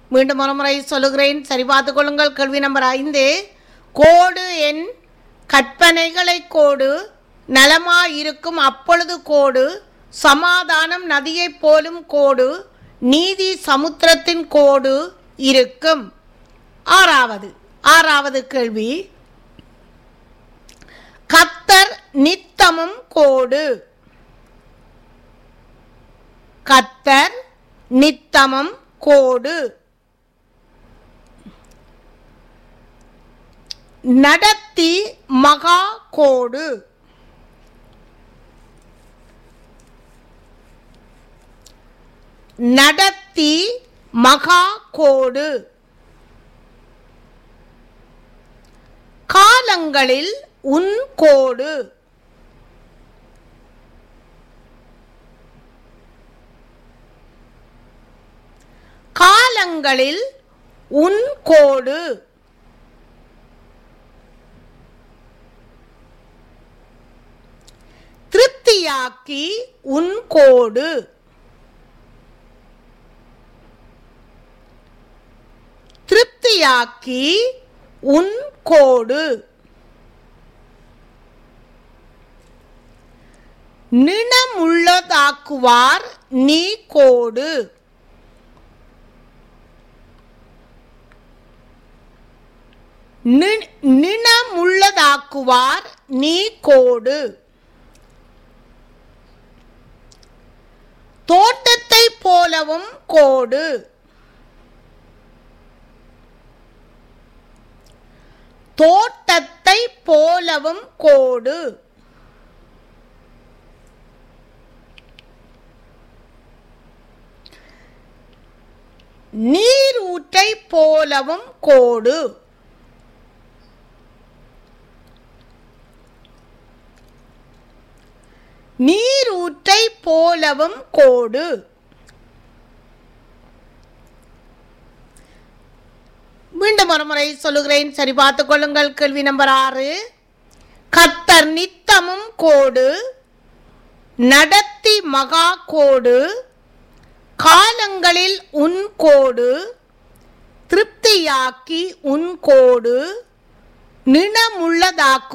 மீண்டும் ஒரு முறை சொல்லுகிறேன் சரி பார்த்துக் கொள்ளுங்கள் கேள்வி நம்பர் ஐந்து கோடு என் கற்பனைகளை கோடு நலமாயிருக்கும் அப்பொழுது கோடு சமாதானம் நதியைப் போலும் கோடு நீதி சமுத்திரத்தின் கோடு இருக்கும் ஆறாவது ஆறாவது கேள்வி கத்தர் நித்தமும் கோடு கத்தர் நித்தமும் கோடு நடத்தி மகா கோடு நடத்தி மகா கோடு காலங்களில் உன் கோடு காலங்களில் உன் கோடு திருப்தியாக்கி உன் கோடு திருப்தியாக்கி உன் கோடு நிணமுள்ளதாக்குவார் நீ கோடு நி- நிணமுள்ளதாக்குவார் நீ கோடு தோட்டத்தை போலவும் கோடு தோட்டத்தை போலவும் கோடு நீரூற்றை போலவும் கோடு நீரூற்றை போலவும் கோடு மீண்டும் ஒரு முறை சொல்லுகிறேன் சரி பார்த்துக் கொள்ளுங்கள் கேள்வி நம்பர் ஆறு கத்தர் நித்தமும் கோடு நடத்தி மகா கோடு காலங்களில் உன் கோடு திருப்தியாக்கி உன் கோடு நிணமுள்ளதாக்கு